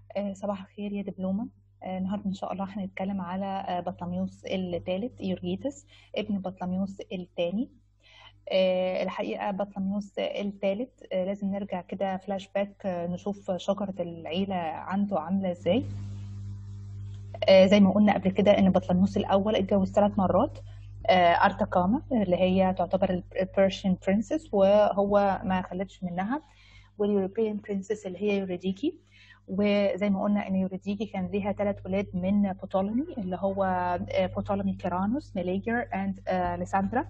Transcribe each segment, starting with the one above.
آه، صباح الخير يا دبلومة آه، النهارده إن شاء الله هنتكلم على آه، بطلميوس الثالث يورجيتس ابن بطلميوس الثاني الحقيقة بطلميوس الثالث لازم نرجع كده فلاش باك نشوف شجرة العيلة عنده عاملة ازاي زي ما قلنا قبل كده ان بطلميوس الأول اتجوز ثلاث مرات ارتكاما اللي هي تعتبر البيرشن برنسس وهو ما خلتش منها واليوروبيان برنسس اللي هي يوريديكي وزي ما قلنا ان يوريديكي كان ليها ثلاث ولاد من بوتولمي اللي هو بوتولمي كيرانوس ميليجر اند ليساندرا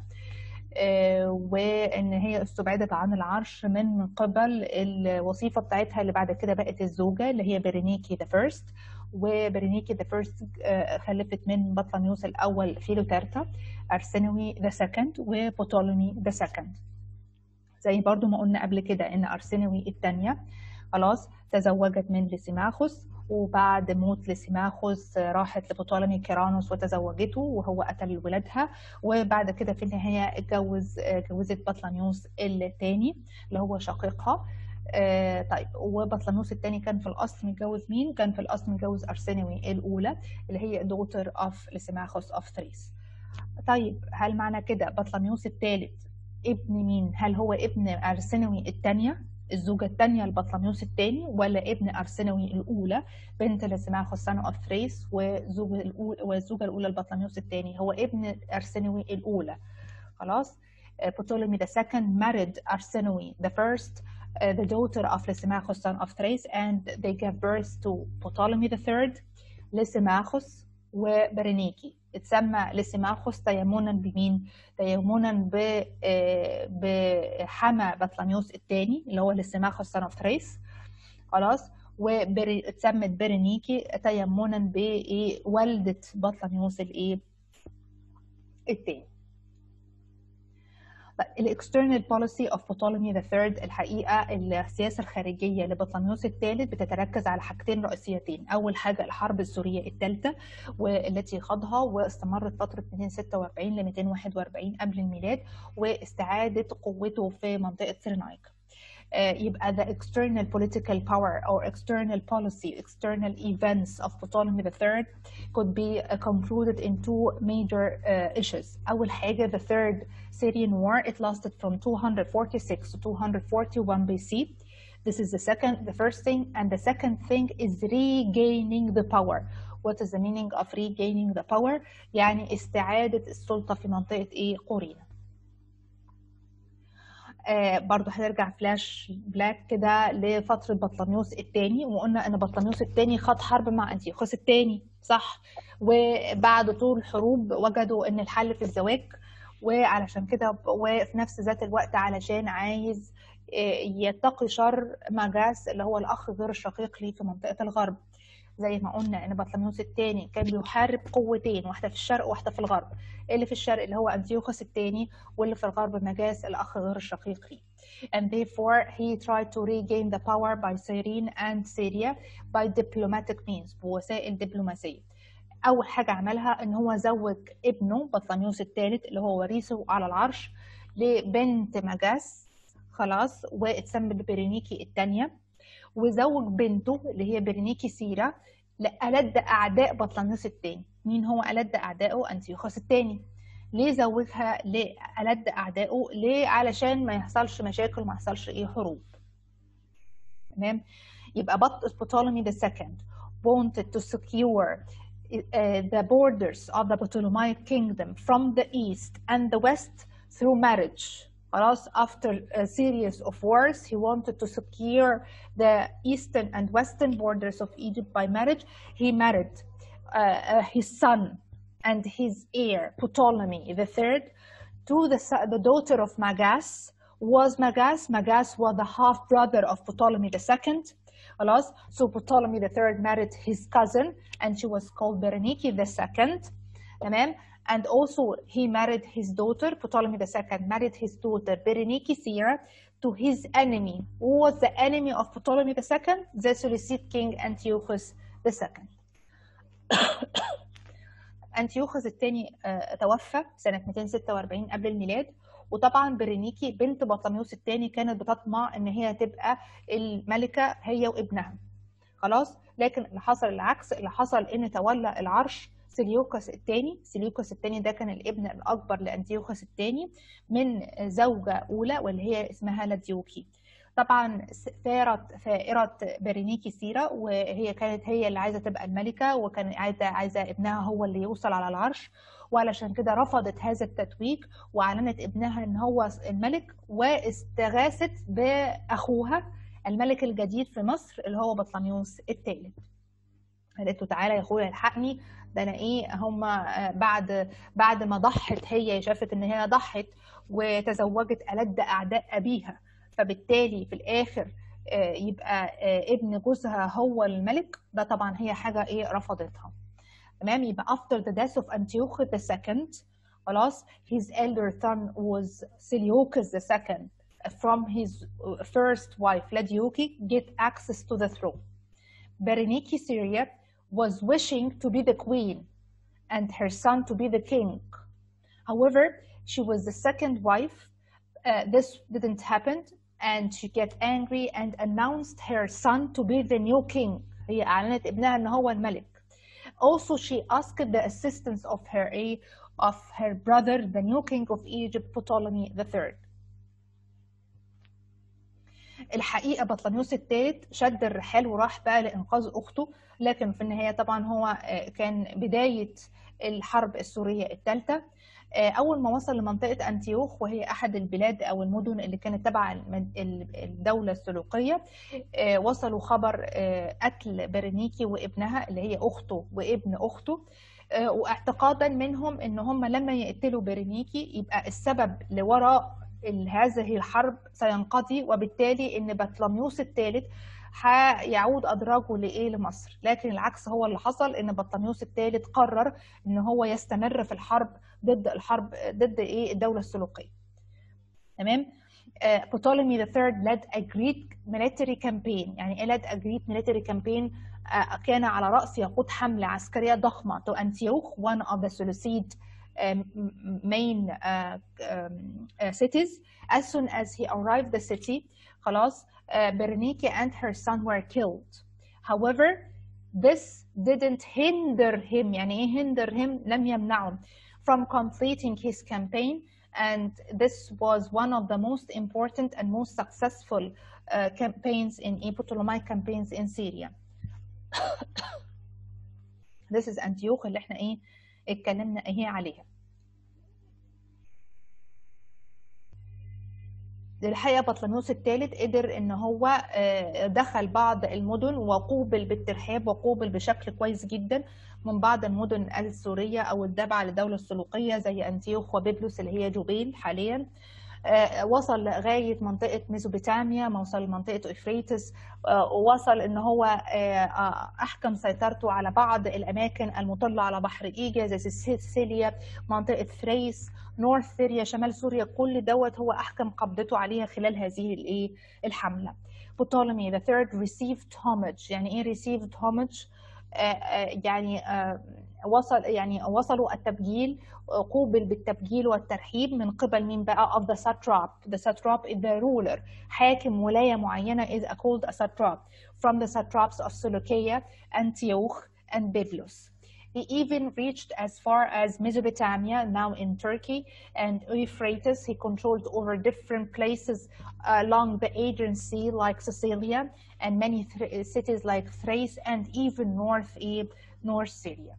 وان هي استبعدت عن العرش من قبل الوظيفه بتاعتها اللي بعد كده بقت الزوجه اللي هي برينيكي ذا فيرست وبرينيكي ذا فيرست خلفت من بطلميوس الاول فيلوتيرتا ارسنوي ذا سكند وبوتولمي ذا سكند زي برضو ما قلنا قبل كده ان ارسنوي الثانيه خلاص تزوجت من ليسيماخوس وبعد موت ليسيماخوس راحت لبطولمي كيرانوس وتزوجته وهو قتل ولادها وبعد كده في النهاية اتجوز جوزت بطلميوس الثاني اللي هو شقيقها آه طيب وبطلميوس الثاني كان في الاصل متجوز مين؟ كان في الاصل متجوز ارسنوي الاولى اللي هي دوتر اوف ليسيماخوس اوف ثريس. طيب هل معنى كده بطلميوس الثالث ابن مين؟ هل هو ابن ارسنوي الثانيه الزوجة الثانية لبطلميوس الثاني ولا ابن أرسنوي الأولى بنت اللي اسمها خسانو أوف ثريس والزوجة الأولى والزوجة الأولى لبطلميوس الثاني هو ابن أرسنوي الأولى خلاص Ptolemy the second married Arsinoe the first uh, the daughter of Lysimachus son of Thrace and they gave birth to Ptolemy the third Lysimachus وبرينيكي اتسمى ليسيماخوس تيمنا بمين؟ تيمنا ب بحما بطلميوس الثاني اللي هو ليسيماخوس سان اوف ثريس خلاص واتسمت برينيكي تيمنا بايه والده بطلميوس الايه؟ الثاني الاكسترنال بوليسي اوف بطولمي ذا ثيرد الحقيقه السياسه الخارجيه لبطلميوس الثالث بتتركز على حاجتين رئيسيتين اول حاجه الحرب السوريه الثالثه والتي خاضها واستمرت فتره 246 ل 241 قبل الميلاد واستعاده قوته في منطقه سيرنايك يبقى the external political power or external policy, external events of Ptolemy III could be concluded in two major uh, issues. أول حاجة the third Syrian war, it lasted from 246 to 241 BC. This is the second, the first thing, and the second thing is regaining the power. What is the meaning of regaining the power? يعني استعادة السلطة في منطقة إيه؟ قورينا. آه برضو هنرجع فلاش بلاك كده لفترة بطلميوس الثاني وقلنا ان بطلميوس الثاني خاض حرب مع انتيوخوس الثاني صح وبعد طول الحروب وجدوا ان الحل في الزواج وعلشان كده وفي نفس ذات الوقت علشان عايز يتقي شر ماجاس اللي هو الاخ غير الشقيق ليه في منطقة الغرب زي ما قلنا ان بطلميوس الثاني كان بيحارب قوتين واحده في الشرق وواحده في الغرب اللي في الشرق اللي هو انتيوخوس الثاني واللي في الغرب مجاس الاخ غير الشقيق ليه and therefore he tried to regain the power by Cyrene and Syria by diplomatic means بوسائل دبلوماسيه اول حاجه عملها ان هو زوج ابنه بطلميوس الثالث اللي هو وريثه على العرش لبنت مجاس خلاص واتسمت ببرينيكي الثانيه وزوج بنته اللي هي برينيكي سيرا لألد أعداء بطلميوس الثاني مين هو ألد أعدائه أنتيوخوس الثاني ليه زوجها لألد أعدائه ليه علشان ما يحصلش مشاكل وما يحصلش إيه حروب تمام يبقى Ptolemy the second wanted to secure uh, the borders of the Ptolemaic kingdom from the east and the west through marriage خلاص after a series of wars he wanted to secure the eastern and western borders of Egypt by marriage he married uh, uh, his son and his heir Ptolemy the third to the, the daughter of Magas was Magas Magas was the half brother of Ptolemy the second خلاص so Ptolemy the third married his cousin and she was called Berenike the second تمام and also he married his daughter Ptolemy II married his daughter Berenike Sira to his enemy who was the enemy of Ptolemy II the Seleucid king Antiochus II أنتيوخوس الثاني توفى سنة 246 قبل الميلاد وطبعا برينيكي بنت بطلميوس الثاني كانت بتطمع ان هي تبقى الملكة هي وابنها خلاص لكن اللي حصل العكس اللي حصل ان تولى العرش سيليوكس الثاني سيليوكس الثاني ده كان الابن الاكبر لانتيوخس الثاني من زوجه اولى واللي هي اسمها لاديوكي طبعا ثارت ثائرة برينيكي سيرة وهي كانت هي اللي عايزة تبقى الملكة وكان عايزة عايزة ابنها هو اللي يوصل على العرش وعلشان كده رفضت هذا التتويج وأعلنت ابنها إن هو الملك واستغاثت بأخوها الملك الجديد في مصر اللي هو بطليموس الثالث قالت له تعالى يا اخويا الحقني ده انا ايه هم بعد بعد ما ضحت هي شافت ان هي ضحت وتزوجت ألد اعداء ابيها فبالتالي في الاخر يبقى ابن جوزها هو الملك ده طبعا هي حاجه ايه رفضتها تمام يبقى after the death of Antiochus II خلاص his elder son was Seleucus II from his first wife Ladioki get access to the throne Berenike Syria was wishing to be the queen and her son to be the king however she was the second wife uh, this didn't happen and she get angry and announced her son to be the new king هي أعلنت ابنها إن هو الملك also she asked the assistance of her of her brother the new king of Egypt Ptolemy III الحقيقة بطليموس الثالث شد الرحال وراح بقى لإنقاذ أخته لكن في النهاية طبعا هو كان بداية الحرب السورية الثالثة أول ما وصل لمنطقة أنتيوخ وهي أحد البلاد أو المدن اللي كانت تبع الدولة السلوقية وصلوا خبر قتل برنيكي وابنها اللي هي أخته وابن أخته واعتقادا منهم ان هم لما يقتلوا برنيكي يبقى السبب لوراء هذه الحرب سينقضي وبالتالي ان بطليموس الثالث هيعود ادراجه لايه لمصر لكن العكس هو اللي حصل ان بطليموس الثالث قرر ان هو يستمر في الحرب ضد الحرب ضد ايه الدوله السلوقيه تمام uh, Ptolemy III led a Greek military campaign يعني ايه led a Greek military campaign uh, كان على رأس يقود حملة عسكرية ضخمة to Antioch one of the Seleucid um, main uh, um, cities as soon as he arrived the city خلاص Berenike and her son were killed however this didn't hinder him يعني ايه hinder him لم يمنعه from completing his campaign and this was one of the most important and most successful uh, campaigns in Ptolemaic campaigns in Syria. this is Antioch اللي احنا ايه اتكلمنا ايه عليها. الحقيقه بطليموس الثالث قدر ان هو دخل بعض المدن وقوبل بالترحاب وقوبل بشكل كويس جدا من بعض المدن السوريه او التابعه للدوله السلوقيه زي انتيوخ وبيبلوس اللي هي جوبيل حاليا وصل لغايه منطقه ميزوبوتاميا وصل لمنطقه افريتس ووصل ان هو احكم سيطرته على بعض الاماكن المطله على بحر ايجا زي سيسيليا منطقه ثريس نورث سوريا شمال سوريا كل دوت هو احكم قبضته عليها خلال هذه الايه الحمله Ptolemy the third received homage يعني ايه received homage يعني وصل يعني وصلوا التبجيل قوبل بالتبجيل والترحيب من قبل مين بقى of the satrap the satrap is the ruler حاكم ولاية معينة is called a satrap from the satraps of Seleucia Antioch and Byblos He even reached as far as Mesopotamia, now in Turkey, and Euphrates. He controlled over different places along the Aegean Sea, like Sicilia, and many cities like Thrace, and even North, North Syria.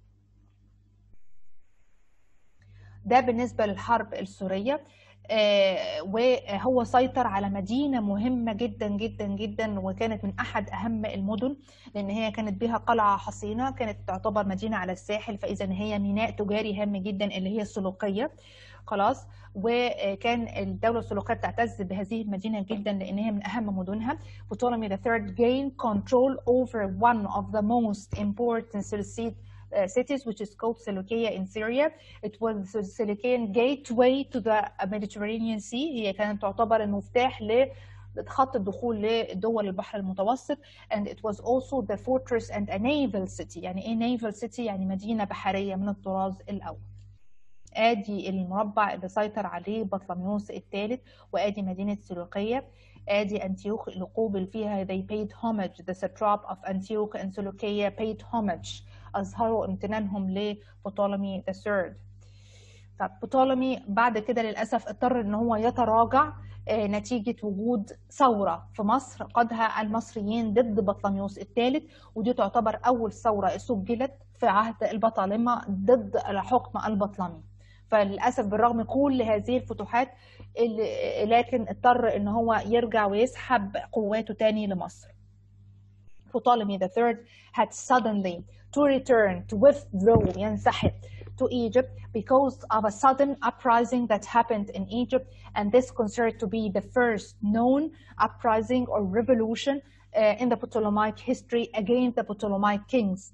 ده بالنسبة للحرب السورية وهو سيطر على مدينة مهمة جدا جدا جدا وكانت من أحد أهم المدن لأن هي كانت بها قلعة حصينة كانت تعتبر مدينة على الساحل فإذا هي ميناء تجاري هام جدا اللي هي السلوقية خلاص وكان الدولة السلوقية بتعتز بهذه المدينة جدا لأن هي من أهم مدنها Ptolemy III gained control over one of the most important Seleucid Uh, cities, which is called Seleucia in Syria. It was the Seleucian gateway to the Mediterranean Sea. هي كانت تعتبر المفتاح لخط الدخول لدول البحر المتوسط and it was also the fortress and a naval city يعني ايه naval city يعني مدينة بحرية من الطراز الأول ادي المربع اللي سيطر عليه بطلميوس الثالث وادي مدينه سلوقيه ادي انتيوخ اللي قوبل فيها they paid homage the satrap of Antioch and Seleucia paid homage اظهروا امتنانهم لبطولمي III طب بطولمي بعد كده للاسف اضطر ان هو يتراجع نتيجة وجود ثورة في مصر قادها المصريين ضد بطلميوس الثالث ودي تعتبر أول ثورة سجلت في عهد البطالمة ضد الحكم البطلمي فللأسف بالرغم كل هذه الفتوحات لكن اضطر ان هو يرجع ويسحب قواته تاني لمصر. Ptolemy III had suddenly to return to withdraw ينسحب to Egypt because of a sudden uprising that happened in Egypt and this considered to be the first known uprising or revolution uh, in the Ptolemaic history against the Ptolemaic kings.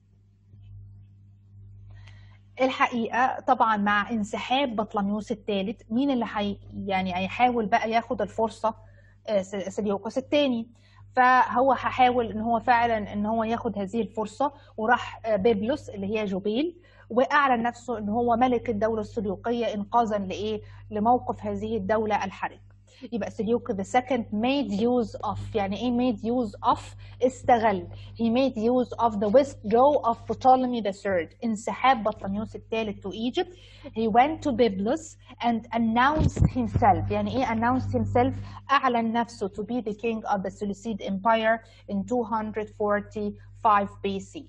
الحقيقه طبعا مع انسحاب بطلميوس الثالث مين اللي حي يعني هيحاول بقى ياخد الفرصه سيليوكوس الثاني فهو هحاول ان هو فعلا ان هو ياخد هذه الفرصه وراح بيبلس اللي هي جوبيل واعلن نفسه ان هو ملك الدوله السليوقيه انقاذا لايه لموقف هذه الدوله الحرج يبقى سليوك the second made use of يعني ايه made use of استغل he made use of the withdrawal of Ptolemy III انسحاب بطليموس الثالث to Egypt he went to Byblos and announced himself يعني ايه announced himself اعلن نفسه to be the king of the Seleucid Empire in 245 BC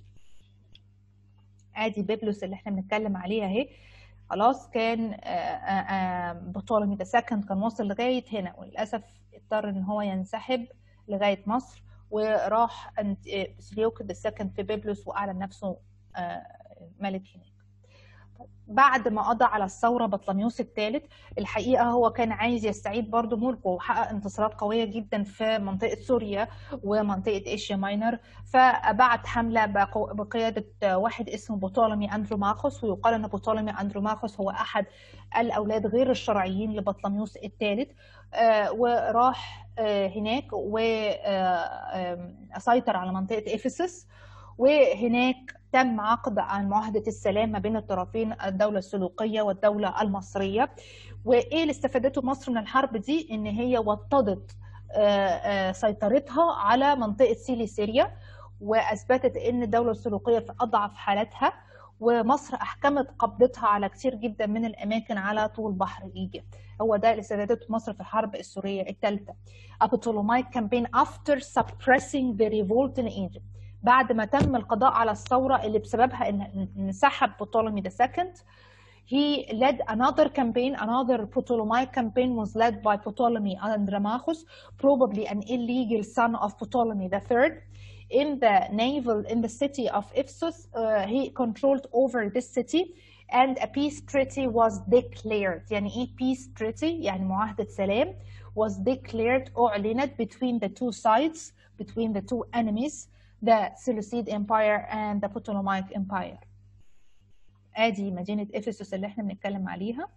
ادي بيبلس اللي احنا بنتكلم عليها اهي خلاص كان بطولمي ذا سكند كان وصل لغايه هنا وللاسف اضطر ان هو ينسحب لغايه مصر وراح سليوك ذا سكند في بيبلس واعلن نفسه ملك هناك بعد ما قضى على الثوره بطلميوس الثالث الحقيقه هو كان عايز يستعيد برضه ملكه وحقق انتصارات قويه جدا في منطقه سوريا ومنطقه ايشيا ماينر فبعت حمله بقياده واحد اسمه بطولمي اندروماخوس ويقال ان بطولمي اندروماخوس هو احد الاولاد غير الشرعيين لبطلميوس الثالث وراح هناك وسيطر على منطقه افسس وهناك تم عقد عن معاهدة السلام ما بين الطرفين الدولة السلوقية والدولة المصرية وإيه اللي استفادته مصر من الحرب دي إن هي وطدت سيطرتها على منطقة سيلي سوريا وأثبتت إن الدولة السلوقية في أضعف حالاتها ومصر أحكمت قبضتها على كتير جدا من الأماكن على طول بحر إيجا هو ده اللي استفادته مصر في الحرب السورية الثالثة A Ptolemaic campaign after suppressing the revolt in Egypt بعد ما تم القضاء على الثورة اللي بسببها ان انسحب Ptolemy II he led another campaign another Ptolemaic campaign was led by Ptolemy Andromachus probably an illegal son of Ptolemy III in the naval in the city of Ephesus uh, he controlled over this city and a peace treaty was declared يعني ايه peace treaty يعني معاهدة سلام was declared أعلنت between the two sides between the two enemies the Seleucid Empire and the Ptolemaic Empire. ادي مدينة افسس اللي احنا بنتكلم عليها.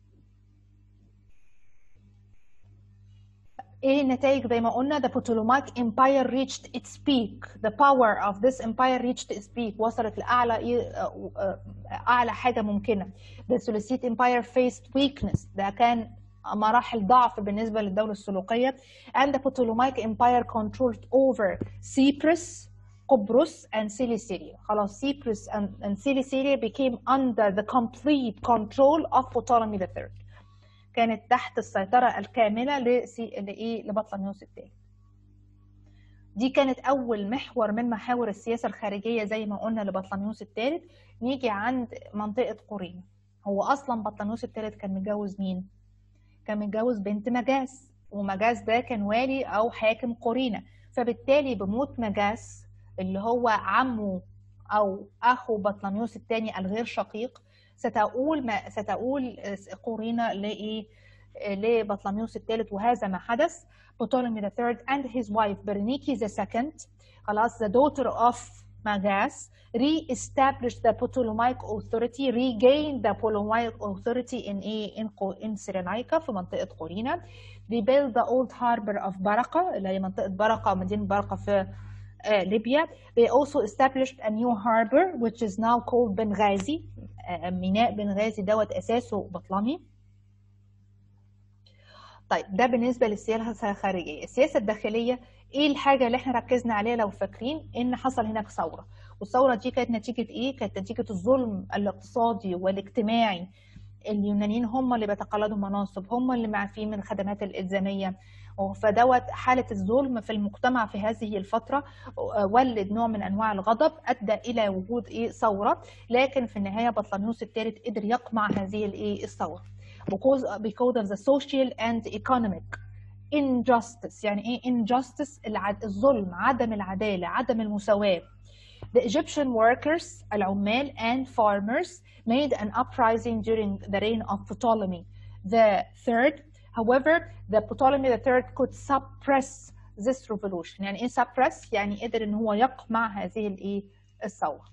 ايه النتائج زي ما قلنا the Ptolemaic Empire reached its peak the power of this empire reached its peak وصلت لأعلى أعلى حاجة ممكنة the Seleucid Empire faced weakness ده كان مراحل ضعف بالنسبة للدولة السلوقية and the Ptolemaic Empire controlled over Cyprus قبرص and Cilicia خلاص Cyprus and, and Cilicia became under the complete control of Ptolemy III كانت تحت السيطرة الكاملة لإيه لبطلميوس الثالث دي كانت أول محور من محاور السياسة الخارجية زي ما قلنا لبطلميوس الثالث نيجي عند منطقة قورين هو أصلا بطلميوس الثالث كان متجوز مين؟ كان متجوز بنت مجاس ومجاس ده كان والي أو حاكم قورينة فبالتالي بموت مجاس اللي هو عمه او اخو بطلميوس الثاني الغير شقيق ستقول ما ستقول قورينا لايه لبطلميوس الثالث وهذا ما حدث Ptolemy III and his wife Berenice II خلاص the daughter of Magas re-established the Ptolemaic authority regained the Ptolemaic authority in in in Cyrenaica في منطقة قورينا they built the old harbor of Baraka اللي هي منطقة برقة مدينة برقة في uh, Libya. They also established a new harbor, which is now called Benghazi. ميناء بنغازي دوت اساسه بطلمي طيب ده بالنسبه للسياسه الخارجيه السياسه الداخليه ايه الحاجه اللي احنا ركزنا عليها لو فاكرين ان حصل هناك ثوره والثوره دي كانت نتيجه ايه كانت نتيجه الظلم الاقتصادي والاجتماعي اليونانيين هم اللي بيتقلدوا مناصب هم اللي معفين من الخدمات الالزاميه فدوت حاله الظلم في المجتمع في هذه الفتره ولد نوع من انواع الغضب ادى الى وجود ايه ثوره لكن في النهايه بطليموس الثالث قدر يقمع هذه الايه الثوره because because of the social and economic injustice يعني ايه injustice الظلم عدم العداله عدم المساواه The Egyptian workers العمال and farmers made an uprising during the reign of Ptolemy the third however the Ptolemy the third could suppress this revolution يعني ايه suppress يعني قدر ان هو يقمع هذه الايه الثوره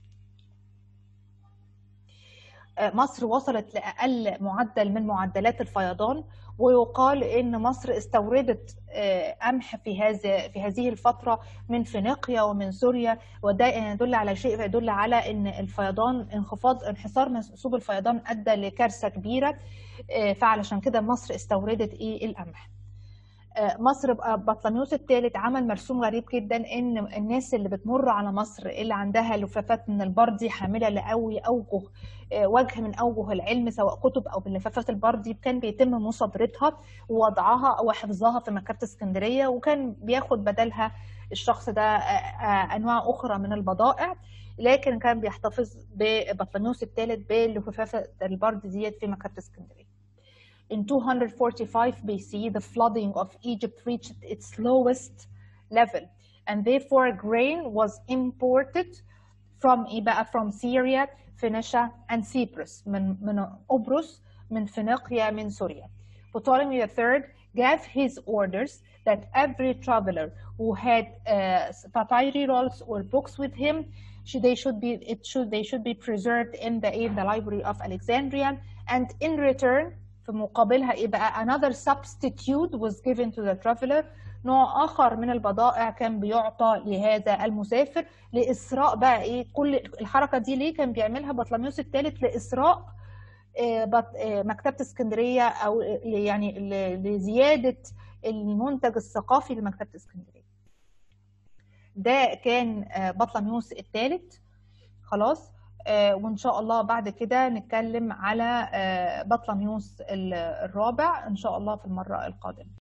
مصر وصلت لأقل معدل من معدلات الفيضان ويقال ان مصر استوردت قمح في هذا في هذه الفتره من فينيقيا ومن سوريا وده يدل على شيء يدل على ان الفيضان انخفاض انحسار منسوب الفيضان ادى لكارثه كبيره فعلشان كده مصر استوردت ايه القمح مصر بطليموس الثالث عمل مرسوم غريب جدا ان الناس اللي بتمر على مصر اللي عندها لفافات من البردي حامله لقوي اوجه وجه من اوجه العلم سواء كتب او باللفافات البردي كان بيتم مصادرتها ووضعها او حفظها في مكتبه اسكندريه وكان بياخد بدلها الشخص ده انواع اخرى من البضائع لكن كان بيحتفظ ببطليموس الثالث باللفافات البردي ديت في مكتبه اسكندريه in 245 BC, the flooding of Egypt reached its lowest level, and therefore grain was imported from from Syria, Phoenicia, and Cyprus, من من قبرص, من فينيقيا, من سوريا. Ptolemy III gave his orders that every traveler who had uh, papyri rolls or books with him, should, they should be it should they should be preserved in the in the library of Alexandria, and in return في مقابلها ايه بقى another substitute was given to the traveler نوع اخر من البضائع كان بيعطى لهذا المسافر لاسراء بقى ايه كل الحركه دي ليه كان بيعملها بطليموس الثالث لاسراء مكتبه اسكندريه او يعني لزياده المنتج الثقافي لمكتبه اسكندريه ده كان بطليموس الثالث خلاص وان شاء الله بعد كده نتكلم على بطليموس الرابع ان شاء الله في المره القادمه